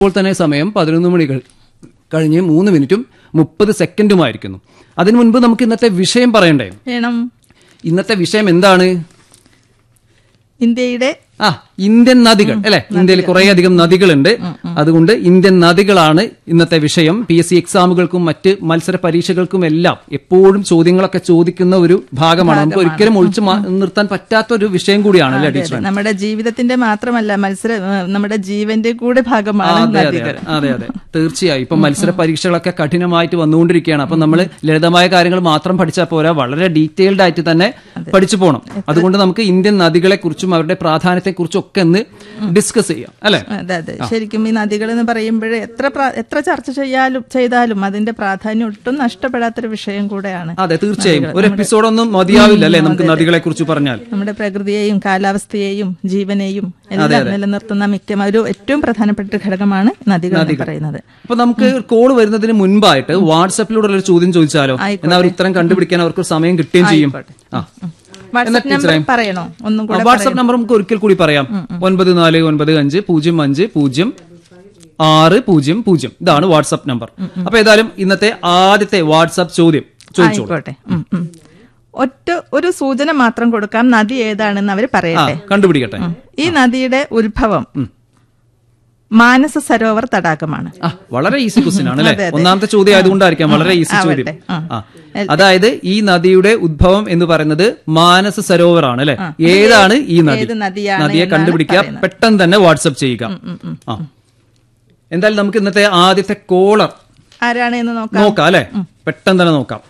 ഇപ്പോൾ തന്നെ സമയം പതിനൊന്ന് മണി കഴി- കഴിഞ്ഞ് മൂന്ന് മിനിറ്റും മുപ്പത് സെക്കൻഡുമായിരിക്കുന്നു അതിനു മുൻപ് നമുക്ക് ഇന്നത്തെ വിഷയം പറയണ്ടേ വേണം ഇന്നത്തെ വിഷയം എന്താണ് ഇന്ത്യയുടെ ആ ഇന്ത്യൻ നദികൾ അല്ലെ ഇന്ത്യയിൽ കുറെ അധികം നദികളുണ്ട് അതുകൊണ്ട് ഇന്ത്യൻ നദികളാണ് ഇന്നത്തെ വിഷയം പി എസ് സി എക്സാമുകൾക്കും മറ്റ് മത്സര പരീക്ഷകൾക്കും എല്ലാം എപ്പോഴും ചോദ്യങ്ങളൊക്കെ ചോദിക്കുന്ന ഒരു ഭാഗമാണ് നമുക്ക് ഒരിക്കലും ഒഴിച്ചു മാ- നിർത്താൻ പറ്റാത്ത ഒരു വിഷയം കൂടിയാണ് അല്ലെ ടീച്ചർ നമ്മുടെ ജീവിതത്തിന്റെ മാത്രമല്ല മത്സര ഏഹ്, നമ്മുടെ ജീവന്റെ കൂടെ ഭാഗമാണ് അതെ അതെ നദികൾ അതെ അതെ തീർച്ചയായും ഇപ്പൊ മത്സര പരീക്ഷകളൊക്കെ കഠിനമായിട്ട് വന്നുകൊണ്ടിരിക്കുകയാണ് അപ്പൊ നമ്മൾ ലളിതമായ കാര്യങ്ങൾ മാത്രം പഠിച്ചാൽ പോരാ വളരെ ഡീറ്റെയിൽഡ് ആയിട്ട് തന്നെ പഠിച്ചു പോകണം അതുകൊണ്ട് നമുക്ക് ഇന്ത്യൻ നദികളെ കുറിച്ചും അവരുടെ പ്രാധാന്യത്തെ കുറിച്ചും ഒക്കെ ഒന്ന് ഡിസ്കസ് ചെയ്യാം അല്ലെ അതെ അതെ ശരിക്കും ഈ നദികൾ എന്ന് പറയുമ്പോൾ എത്ര പ്ര- എത്ര ചർച്ച ചെയ്യാലും ചെയ്താലും അതിന്റെ പ്രാധാന്യം ഒട്ടും നഷ്ടപ്പെടാത്തൊരു വിഷയം കൂടെയാണ് അതെ തീർച്ചയായും ഒരു എപ്പിസോഡൊന്നും മതിയാവില്ല അല്ലെ നമുക്ക് നദികളെ കുറിച്ച് പറഞ്ഞാൽ നമ്മുടെ പ്രകൃതിയെയും കാലാവസ്ഥയെയും ജീവനെയും എല്ലാം നിലനിർത്തുന്ന മിക്ക ഒരു ഏറ്റവും പ്രധാനപ്പെട്ട ഒരു ഘടകമാണ് നദികൾ എന്ന് പറയുന്നത് അപ്പൊ നമുക്ക് കോൾ വരുന്നതിന് മുൻപായിട്ട് വാട്സാപ്പിലൂടെ ഒരു ചോദ്യം ചോദിച്ചാലോ എന്നാൽ അവർ ഉത്തരം കണ്ടുപിടിക്കാൻ അവർക്ക് സമയം കിട്ടുകയും ചെയ്യും ആ വാട്സ്ആപ്പ് നമ്പർ പറയണോ ഒന്നും കൂടെ വാട്സ്ആപ്പ് നമ്പർ നമുക്ക് ഒരിക്കൽ കൂടി പറയാം ഒൻപത് നാല് ഒൻപത് അഞ്ച് പൂജ്യം അഞ്ച് പൂജ്യം ആറ് പൂജ്യം പൂജ്യം ഇതാണ് വാട്സ്ആപ്പ് നമ്പർ അപ്പൊ ഏതായാലും ഇന്നത്തെ ആദ്യത്തെ വാട്സ്ആപ്പ് ചോദ്യം ചോദിച്ചോളൂ ആയിക്കോട്ടെ ഉം, ഉം. ഒറ്റ ഒരു സൂചന മാത്രം കൊടുക്കാം നദി ഏതാണെന്ന് അവർ ആ പറയട്ടെ കണ്ടുപിടിക്കട്ടെ ഈ നദിയുടെ ഉത്ഭവം മാനസ സരോവർ തടാകമാണ് ആ വളരെ ഈസി ക്വസ്റ്റ്യൻ ആണ് അല്ലെ അതെ, അതെ. ഒന്നാമത്തെ ചോദ്യം ആയതുകൊണ്ടായിരിക്കാം വളരെ ഈസി ചോദ്യം ആവട്ടെ. ആ. ആ അതായത് ഈ നദിയുടെ ഉദ്ഭവം എന്ന് പറയുന്നത് മാനസ സരോവർ ആണ് അല്ലെ ഏതാണ് ഈ നദി ഏത് നദിയാണ് നദിയെ എന്നാണ് കണ്ടുപിടിക്കുക പറയുന്നത്. പെട്ടെന്ന് തന്നെ വാട്സപ്പ് ചെയ്യുക ആ എന്തായാലും നമുക്ക് ഇന്നത്തെ ആദ്യത്തെ കോളർ ആരാണ് എന്ന് നോക്കാം നോക്കാം അല്ലെ പെട്ടെന്ന് തന്നെ നോക്കാം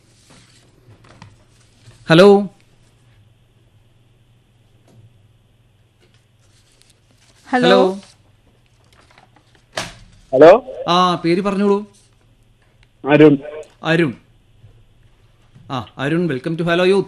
ഹലോ ഹലോ ഹലോ ആ പേര് പറഞ്ഞോളൂ അരുൺ അരുൺ ആ Arun welcome to hello youth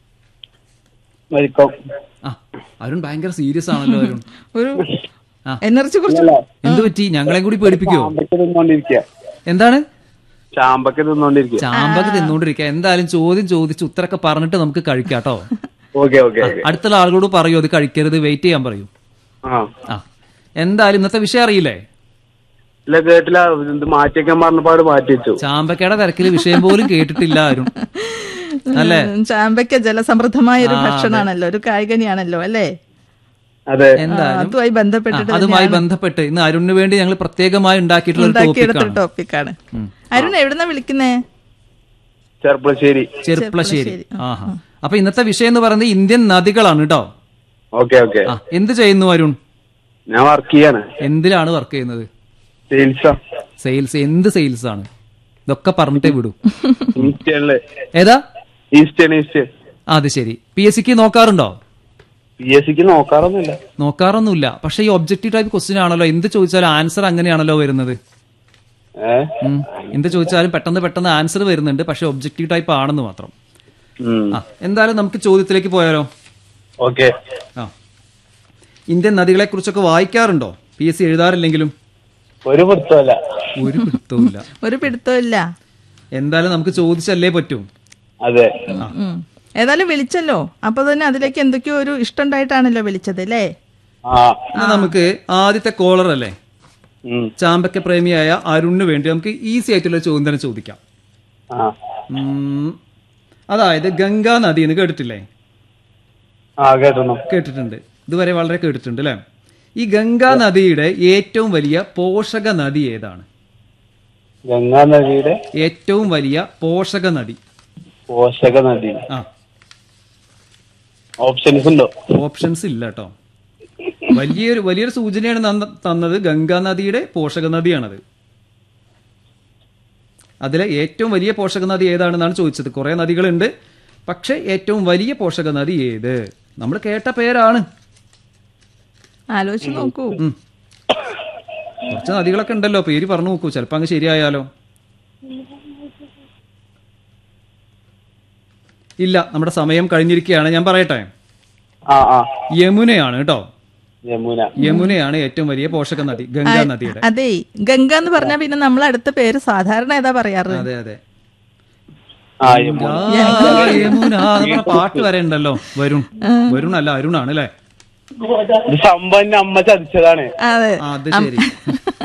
welcome ആ അരുൺ ഭയങ്കര സീരിയസ് ആണല്ലോ അരുൺ ഒരു ആ. എനർജി കുറിച്ച് എന്ത് പറ്റി ഞങ്ങളെയും കൂടി പേടിപ്പിക്കോ ചാമ്പക്ക തിന്നോണ്ടിരിക്കുക എന്താണ് ചാമ്പക്ക തിന്നോണ്ടിരിക്കുക ചാമ്പക്ക് തിന്നോണ്ടിരിക്കുക എന്തായാലും ചോദ്യം ചോദിച്ച് ഉത്തരൊക്കെ പറഞ്ഞിട്ട് നമുക്ക് കഴിക്കാട്ടോ ഓക്കെ ഓക്കെ ഓക്കെ അടുത്തുള്ള ആളുകളോട് പറയൂ അത് കഴിക്കരുത് വെയിറ്റ് ചെയ്യാൻ പറയൂ ആ ആ എന്തായാലും ഇന്നത്തെ വിഷയം അറിയില്ലേ ഇല്ല കേട്ടില്ല ഇത് മാറ്റിയേക്കാൻ പറഞ്ഞപ്പാട് മാറ്റി വെച്ചു ചാമ്പക്കയുടെ തിരക്കില് വിഷയം പോലും കേട്ടിട്ടില്ല ആരും അല്ലേ ഉം, ചാമ്പയ്ക്ക ജലസമൃദ്ധമായ ഒരു ഭക്ഷണമാണല്ലോ ഒരു കായികനിയാണല്ലോ അല്ലേ അതെ ആ, എന്തായാലും അതുമായി ആ, ബന്ധപ്പെട്ടിട്ട് അതുമായി ബന്ധപ്പെട്ട് ഇന്ന് അരുണിന് വേണ്ടി ഞങ്ങൾ പ്രത്യേകമായി ഉണ്ടാക്കിയിട്ടുള്ള ഒരു ഉണ്ടാക്കിയെടുത്തൊരു ടോപ്പിക്കാണ് ടോപ്പിക്കാണ് അരുൺ എവിടുന്ന വിളിക്കുന്നേ ചെർപ്പളശ്ശേരി ചെറുപ്പളശ്ശേരി ആഹാ അപ്പൊ ഇന്നത്തെ വിഷയം എന്ന് പറയുന്നത് ഇന്ത്യൻ നദികളാണ് കേട്ടോ ഓക്കെ ഓക്കെ ആ എന്ത് ചെയ്യുന്നു അരുൺ ഞാൻ വർക്ക് ചെയ്യാണ് എന്തിലാണ് വർക്ക് ചെയ്യുന്നത് സെയിൽസാ സെയിൽസ് എന്ത് സെയിൽസ് ആണ് ഇതൊക്കെ പറഞ്ഞിട്ടേ വിടൂ ഈസ്റ്റേണില് ഏതാ ഈസ്റ്റേൺ ഈസ്റ്റ് ആ, അത് ശരി പി എസ് സിക്ക് നോക്കാറുണ്ടോ പി എസ് സിക്ക് നോക്കാറൊന്നുമില്ല നോക്കാറൊന്നുമില്ല പക്ഷെ ഈ ഒബ്ജക്റ്റീവ് ടൈപ്പ് ക്വസ്റ്റ്യൻ ആണല്ലോ എന്ത് ചോദിച്ചാലും ആൻസർ അങ്ങനെയാണല്ലോ വരുന്നത് ഏ ഉം. എന്ത് ചോദിച്ചാലും പെട്ടെന്ന് പെട്ടെന്ന് ആൻസർ വരുന്നുണ്ട് പക്ഷെ ഒബ്ജക്റ്റീവ് ടൈപ്പ് ആണെന്ന് മാത്രം ഉം. ആ എന്തായാലും നമുക്ക് ചോദ്യത്തിലേക്ക് പോയാലോ ഓക്കെ ആ ഇന്ത്യൻ നദികളെ കുറിച്ചൊക്കെ വായിക്കാറുണ്ടോ പി എസ് സി എഴുതാറില്ലെങ്കിലും ഒരു പിടുത്തമല്ല ഒരു പിടുത്തവുമില്ല ഒരു പിടുത്തമില്ല എന്തായാലും നമുക്ക് ചോദിച്ചല്ലേ പറ്റൂ അതെ ഉം. ഏതായാലും വിളിച്ചല്ലോ അപ്പൊ തന്നെ അതിലേക്ക് എന്തൊക്കെയോ ഒരു ഇഷ്ടണ്ടായിട്ടാണല്ലോ വിളിച്ചത് അല്ലേ ആ എന്നാ നമുക്ക് ആദ്യത്തെ കോളർ അല്ലേ ഉം. ചാമ്പക്ക പ്രേമിയായ അരുണിന് വേണ്ടി നമുക്ക് ഈസി ആയിട്ടുള്ള ചോദ്യം തന്നെ ചോദിക്കാം ആ ഉം, അതായത് ഗംഗാ നദി എന്ന് കേട്ടിട്ടില്ലേ ആ കേട്ടോ കേട്ടിട്ടുണ്ട് ഇതുവരെ വളരെ കേട്ടിട്ടുണ്ട് അല്ലേ ഈ ഗംഗാ നദിയുടെ ഏറ്റവും വലിയ പോഷക നദി ഏതാണ് ഗംഗാ നദിയുടെ ഏറ്റവും വലിയ പോഷക നദി പോഷക നദി ആ ഓപ്ഷൻസ് ഉണ്ടോ ഓപ്ഷൻസ് ഇല്ല കേട്ടോ വലിയൊരു വലിയൊരു സൂചനയാണ് നന്ന- തന്നത് ഗംഗാ നദിയുടെ പോഷക നദിയാണത് അതിലെ ഏറ്റവും വലിയ പോഷക നദി ഏതാണെന്നാണ് ചോദിച്ചത് കുറെ നദികളുണ്ട് പക്ഷെ ഏറ്റവും വലിയ പോഷക നദി ഏത് നമ്മൾ കേട്ട പേരാണ് ആലോചിച്ച് നോക്കൂ ഉം. കുറച്ച് നദികളൊക്കെ ഉണ്ടല്ലോ പേര് പറഞ്ഞു നോക്കൂ ചിലപ്പോ അങ്ങ് ശരിയായാലോ ഇല്ല നമ്മുടെ സമയം കഴിഞ്ഞിരിക്കുകയാണ് ഞാൻ പറയട്ടെ ആ ആ യമുനയാണ് കേട്ടോ യമുന യമുനയാണ് ഏറ്റവും വലിയ പോഷക നദി ഗംഗാ നദിയുടെ അതെ ഗംഗ എന്ന് പറഞ്ഞാൽ പിന്നെ നമ്മൾ അടുത്ത പേര് സാധാരണ ഏതാ പറയാറ് അതെ അതെ ആ യമുന ഗംഗാ യമുന എന്ന് പറഞ്ഞ പാട്ട് വരെ ഉണ്ടല്ലോ വരുൺ വരുൺ അല്ല അരുണാണ് അല്ലേ ഇത് സംഭവം എന്റെ അമ്മ ചതിച്ചതാണ് അതെ ആ, അത് ശരി